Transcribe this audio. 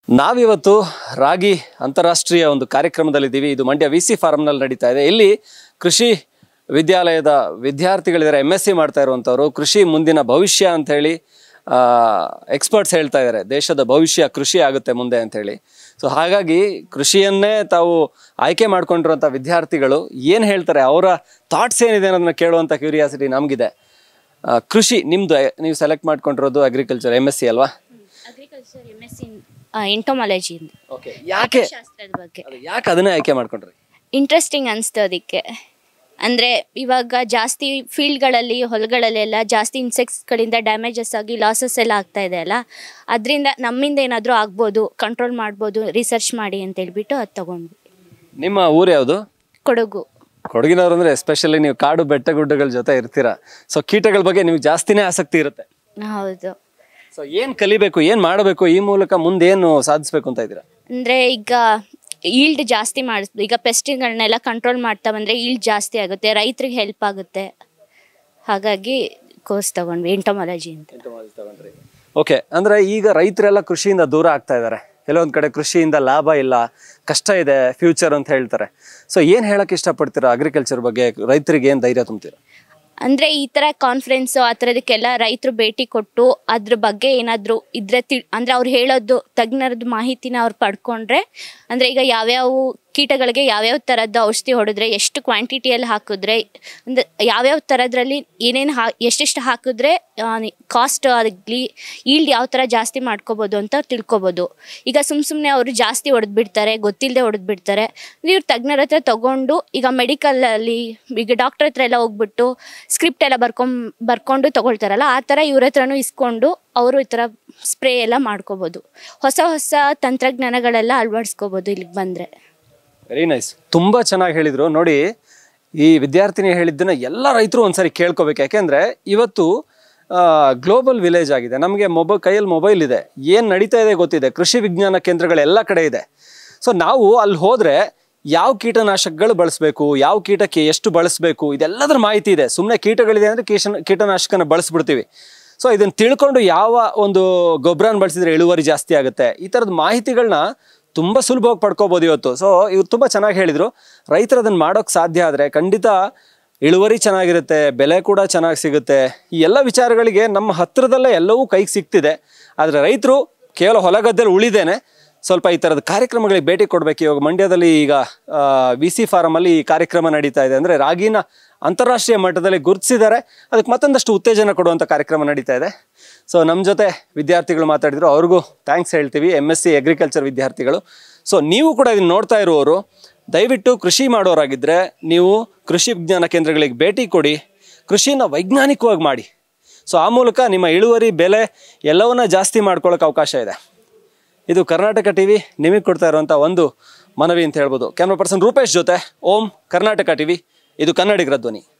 ನಾವಿವತ್ತು ರಾಗಿ ಅಂತಾರಾಷ್ಟ್ರೀಯ ಒಂದು ಕಾರ್ಯಕ್ರಮದಲ್ಲಿದ್ದೀವಿ ಇದು ಮಂಡ್ಯ ವಿ ಸಿ ಫಾರ್ಮ್ನಲ್ಲಿ ನಡೀತಾ ಇದೆ ಇಲ್ಲಿ ಕೃಷಿ ವಿದ್ಯಾಲಯದ ವಿದ್ಯಾರ್ಥಿಗಳಿದ್ದಾರೆ ಎಮ್ ಎಸ್ ಸಿ ಮಾಡ್ತಾ ಇರುವಂಥವ್ರು ಕೃಷಿ ಮುಂದಿನ ಭವಿಷ್ಯ ಅಂತ ಹೇಳಿ ಎಕ್ಸ್ಪರ್ಟ್ಸ್ ಹೇಳ್ತಾ ಇದ್ದಾರೆ ದೇಶದ ಭವಿಷ್ಯ ಕೃಷಿ ಆಗುತ್ತೆ ಮುಂದೆ ಅಂತ ಹೇಳಿ ಸೊ ಹಾಗಾಗಿ ಕೃಷಿಯನ್ನೇ ತಾವು ಆಯ್ಕೆ ಮಾಡ್ಕೊಂಡಿರುವಂಥ ವಿದ್ಯಾರ್ಥಿಗಳು ಏನು ಹೇಳ್ತಾರೆ ಅವರ ಥಾಟ್ಸ್ ಏನಿದೆ ಅನ್ನೋದನ್ನ ಕೇಳುವಂಥ ಕ್ಯೂರಿಯಾಸಿಟಿ ನಮಗಿದೆ ಆ, ಕೃಷಿ ನಿಮ್ಮದು ನೀವು ಸೆಲೆಕ್ಟ್ ಮಾಡ್ಕೊಂಡಿರೋದು ಅಗ್ರಿಕಲ್ಚರ್ ಎಮ್ ಎಸ್ ಸಿ ಅಲ್ವಾ agriculture M S C entomology okay ಯಾಕೆ ಶಾಸ್ತ್ರದ ಬಗ್ಗೆ ಅದು ಯಾಕೆ ಅದನ್ನೇ ಆಯ್ಕೆ ಮಾಡ್ಕೊಂಡ್ರಿ ಇಂಟ್ರೆಸ್ಟಿಂಗ್ ಅನಿಸ್ತು ಅದಕ್ಕೆ ಅಂದರೆ ಇವಾಗ ಜಾಸ್ತಿ ಫೀಲ್ಡ್ಗಳಲ್ಲಿ ಹೊಲಗಳಲ್ಲೆಲ್ಲ ಜಾಸ್ತಿ ಇನ್ಸೆಕ್ಟ್ಸ್ಗಳಿಂದ ಡ್ಯಾಮೇಜಸ್ ಆಗಿ ಲಾಸಸ್ ಎಲ್ಲ ಆಗ್ತಾ ಇದೆ ಅಲ್ಲ ಅದರಿಂದ ನಮ್ಮಿಂದ ಏನಾದರೂ ಆಗ್ಬೋದು ಕಂಟ್ರೋಲ್ ಮಾಡ್ಬೋದು ರಿಸರ್ಚ್ ಮಾಡಿ ಅಂತ ಹೇಳ್ಬಿಟ್ಟು ಅದು ತಗೊಂಡ್ವಿ ನಿಮ್ಮ ಊರು ಯಾವುದು ಕೊಡಗು ಕೊಡಗಿನವ್ರು ಅಂದ್ರೆ ಎಸ್ಪೆಷಲಿ ನೀವು ಕಾಡು ಬೆಟ್ಟ ಗುಡ್ಡಗಳ ಜೊತೆ ಇರ್ತೀರಾ ಸೊ ಕೀಟಗಳ ಬಗ್ಗೆ ನಿಮ್ಗೆ ಜಾಸ್ತಿನೇ ಆಸಕ್ತಿ ಇರುತ್ತೆ ಹೌದು ಸೊ ಏನ್ ಕಲಿಬೇಕು ಏನ್ ಮಾಡಬೇಕು ಈ ಮೂಲಕ ಮುಂದೇನು ಸಾಧಿಸ್ಬೇಕು ಅಂತ ಇದ್ದೀರಾ ಅಂದರೆ ಈಗ ಈಲ್ಡ್ ಜಾಸ್ತಿ ಮಾಡಿಸ್ ಈಗ ಪೆಸ್ಟಿಗಳನ್ನೆಲ್ಲ ಕಂಟ್ರೋಲ್ ಮಾಡ್ತಾ ಬಂದರೆ ಈಲ್ಡ್ ಜಾಸ್ತಿ ಆಗುತ್ತೆ ರೈತರಿಗೆ ಹೆಲ್ಪ್ ಆಗುತ್ತೆ ಹಾಗಾಗಿ ಕೋರ್ಸ್ ತಗೊಂಡ್ವಿ ಎಂಟೊಮಾಲಜಿ ಅಂತ ಓಕೆ ಅಂದ್ರೆ ಈಗ ರೈತರೆಲ್ಲ ಕೃಷಿಯಿಂದ ದೂರ ಆಗ್ತಾ ಇದ್ದಾರೆ ಕೆಲವೊಂದ್ ಕಡೆ ಕೃಷಿಯಿಂದ ಲಾಭ ಇಲ್ಲ ಕಷ್ಟ ಇದೆ ಫ್ಯೂಚರ್ ಅಂತ ಹೇಳ್ತಾರೆ ಸೊ ಏನ್ ಹೇಳಕ್ ಇಷ್ಟಪಡ್ತೀರಾ ಅಗ್ರಿಕಲ್ಚರ್ ಬಗ್ಗೆ ರೈತರಿಗೆ ಏನ್ ಧೈರ್ಯ ತುಂಬ್ತೀರಾ ಅಂದರೆ ಈ ಥರ ಕಾನ್ಫರೆನ್ಸು ಆ ಥರದಕ್ಕೆಲ್ಲ ರೈತರು ಭೇಟಿ ಕೊಟ್ಟು ಅದ್ರ ಬಗ್ಗೆ ಏನಾದರೂ ಇದ್ರೆ ತಿ ಅಂದರೆ ಅವ್ರು ಹೇಳೋದು ತಜ್ಞರದ್ದು ಮಾಹಿತಿನ ಅವ್ರು ಪಡ್ಕೊಂಡ್ರೆ ಅಂದರೆ ಈಗ ಯಾವ್ಯಾವ ಕೀಟಗಳಿಗೆ ಯಾವ್ಯಾವ ಥರದ್ದು ಔಷಧಿ ಹೊಡೆದ್ರೆ ಎಷ್ಟು ಕ್ವಾಂಟಿಟಿಯಲ್ಲಿ ಹಾಕಿದ್ರೆ ಅಂದರೆ ಯಾವ್ಯಾವ ಥರದ್ರಲ್ಲಿ ಏನೇನು ಹಾ ಎಷ್ಟೆಷ್ಟು ಹಾಕಿದ್ರೆ ಕಾಸ್ಟ್ ಆಗಲಿ ಈಲ್ಡ್ ಯಾವ ಥರ ಜಾಸ್ತಿ ಮಾಡ್ಕೋಬೋದು ಅಂತ ತಿಳ್ಕೊಬೋದು ಈಗ ಸುಮ್ಮ ಸುಮ್ಮನೆ ಅವರು ಜಾಸ್ತಿ ಹೊಡೆದು ಬಿಡ್ತಾರೆ ಗೊತ್ತಿಲ್ಲದೆ ಹೊಡೆದು ಬಿಡ್ತಾರೆ ಇವ್ರು ತಜ್ಞರ ಹತ್ರ ತಗೊಂಡು ಈಗ ಮೆಡಿಕಲಲ್ಲಿ ಈಗ ಡಾಕ್ಟರ್ ಹತ್ರ ಎಲ್ಲ ಹೋಗ್ಬಿಟ್ಟು ಸ್ಕ್ರಿಪ್ಟ್ ಎಲ್ಲ ಬರ್ಕೊಂಡ್ ಬರ್ಕೊಂಡು ತಗೊಳ್ತಾರಲ್ಲ ಆ ಥರ ಇವ್ರ ಹತ್ರನೂ ಇಸ್ಕೊಂಡು ಅವರು ಈ ಥರ ಸ್ಪ್ರೇ ಎಲ್ಲ ಮಾಡ್ಕೋಬೋದು ಹೊಸ ಹೊಸ ತಂತ್ರಜ್ಞಾನಗಳೆಲ್ಲ ಅಳವಡಿಸ್ಕೋಬೋದು ಇಲ್ಲಿಗೆ ಬಂದರೆ ವೆರಿ ನೈಸ್ ತುಂಬಾ ಚೆನ್ನಾಗಿ ಹೇಳಿದ್ರು ನೋಡಿ ಈ ವಿದ್ಯಾರ್ಥಿನಿ ಹೇಳಿದ್ದನ್ನ ಎಲ್ಲ ರೈತರು ಒಂದ್ಸರಿ ಕೇಳ್ಕೊಬೇಕು ಯಾಕೆಂದ್ರೆ ಇವತ್ತು ಗ್ಲೋಬಲ್ ವಿಲೇಜ್ ಆಗಿದೆ ನಮಗೆ ಮೊಬೈಲ್ ಕೈಯಲ್ಲಿ ಮೊಬೈಲ್ ಇದೆ ಏನು ನಡೀತಾ ಇದೆ ಗೊತ್ತಿದೆ ಕೃಷಿ ವಿಜ್ಞಾನ ಕೇಂದ್ರಗಳು ಎಲ್ಲ ಕಡೆ ಇದೆ ಸೊ ನಾವು ಅಲ್ಲಿ ಹೋದ್ರೆ ಯಾವ ಕೀಟನಾಶಕಗಳು ಬಳಸಬೇಕು ಯಾವ ಕೀಟಕ್ಕೆ ಎಷ್ಟು ಬಳಸಬೇಕು ಇದೆಲ್ಲದರ ಮಾಹಿತಿ ಇದೆ ಸುಮ್ಮನೆ ಕೀಟಗಳಿದೆ ಅಂದರೆ ಕೀಟ ಕೀಟನಾಶಕನ ಬಳಸ್ಬಿಡ್ತೀವಿ ಸೊ ಇದನ್ನ ತಿಳ್ಕೊಂಡು ಯಾವ ಒಂದು ಗೊಬ್ಬರನ ಬಳಸಿದ್ರೆ ಇಳುವರಿ ಜಾಸ್ತಿ ಆಗುತ್ತೆ ಈ ಥರದ ಮಾಹಿತಿಗಳನ್ನ ತುಂಬ ಸುಲಭವಾಗಿ ಪಡ್ಕೋಬೋದು ಇವತ್ತು ಸೊ ಇವ್ರು ತುಂಬ ಚೆನ್ನಾಗಿ ಹೇಳಿದರು ರೈತರು ಅದನ್ನು ಮಾಡೋಕ್ಕೆ ಸಾಧ್ಯ ಆದರೆ ಖಂಡಿತ ಇಳುವರಿ ಚೆನ್ನಾಗಿರುತ್ತೆ ಬೆಲೆ ಕೂಡ ಚೆನ್ನಾಗಿ ಸಿಗುತ್ತೆ ಈ ಎಲ್ಲ ವಿಚಾರಗಳಿಗೆ ನಮ್ಮ ಹತ್ತಿರದಲ್ಲೇ ಎಲ್ಲವೂ ಕೈಗೆ ಸಿಗ್ತಿದೆ ಆದರೆ ರೈತರು ಕೇವಲ ಹೊಲ ಗದ್ದೆಲಿ ಉಳಿದೇನೆ ಸ್ವಲ್ಪ ಈ ಥರದ ಕಾರ್ಯಕ್ರಮಗಳಿಗೆ ಭೇಟಿ ಕೊಡಬೇಕು ಇವಾಗ ಮಂಡ್ಯದಲ್ಲಿ ಈಗ ವಿ ಸಿ ಫಾರಮಲ್ಲಿ ಈ ಕಾರ್ಯಕ್ರಮ ನಡೀತಾ ಇದೆ ಅಂದರೆ ರಾಗಿನ ಅಂತಾರಾಷ್ಟ್ರೀಯ ಮಟ್ಟದಲ್ಲಿ ಗುರುತಿಸಿದ್ದಾರೆ ಅದಕ್ಕೆ ಮತ್ತೊಂದಷ್ಟು ಉತ್ತೇಜನ ಕೊಡುವಂಥ ಕಾರ್ಯಕ್ರಮ ನಡೀತಾ ಇದೆ ಸೊ ನಮ್ಮ ಜೊತೆ ವಿದ್ಯಾರ್ಥಿಗಳು ಮಾತಾಡಿದ್ರು ಅವ್ರಿಗೂ ಥ್ಯಾಂಕ್ಸ್ ಹೇಳ್ತೀವಿ ಎಮ್ ಎಸ್ ಸಿ ಅಗ್ರಿಕಲ್ಚರ್ ವಿದ್ಯಾರ್ಥಿಗಳು ಸೊ ನೀವು ಕೂಡ ಇದನ್ನು ನೋಡ್ತಾ ಇರುವವರು ದಯವಿಟ್ಟು ಕೃಷಿ ಮಾಡೋರಾಗಿದ್ದರೆ ನೀವು ಕೃಷಿ ವಿಜ್ಞಾನ ಕೇಂದ್ರಗಳಿಗೆ ಭೇಟಿ ಕೊಡಿ ಕೃಷಿನ ವೈಜ್ಞಾನಿಕವಾಗಿ ಮಾಡಿ ಸೊ ಆ ಮೂಲಕ ನಿಮ್ಮ ಇಳುವರಿ ಬೆಲೆ ಎಲ್ಲವನ್ನ ಜಾಸ್ತಿ ಮಾಡ್ಕೊಳ್ಳೋಕೆ ಅವಕಾಶ ಇದೆ ಇದು ಕರ್ನಾಟಕ ಟಿವಿ ನಿಮಗೆ ಕೊಡ್ತಾ ಇರುವಂಥ ಒಂದು ಮನವಿ ಅಂತ ಹೇಳ್ಬೋದು ಕ್ಯಾಮ್ರಾ ಪರ್ಸನ್ ರೂಪೇಶ್ ಜೊತೆ ಓಂ ಕರ್ನಾಟಕ ಟಿವಿ ಇದು ಕನ್ನಡಿಗರ ಧ್ವನಿ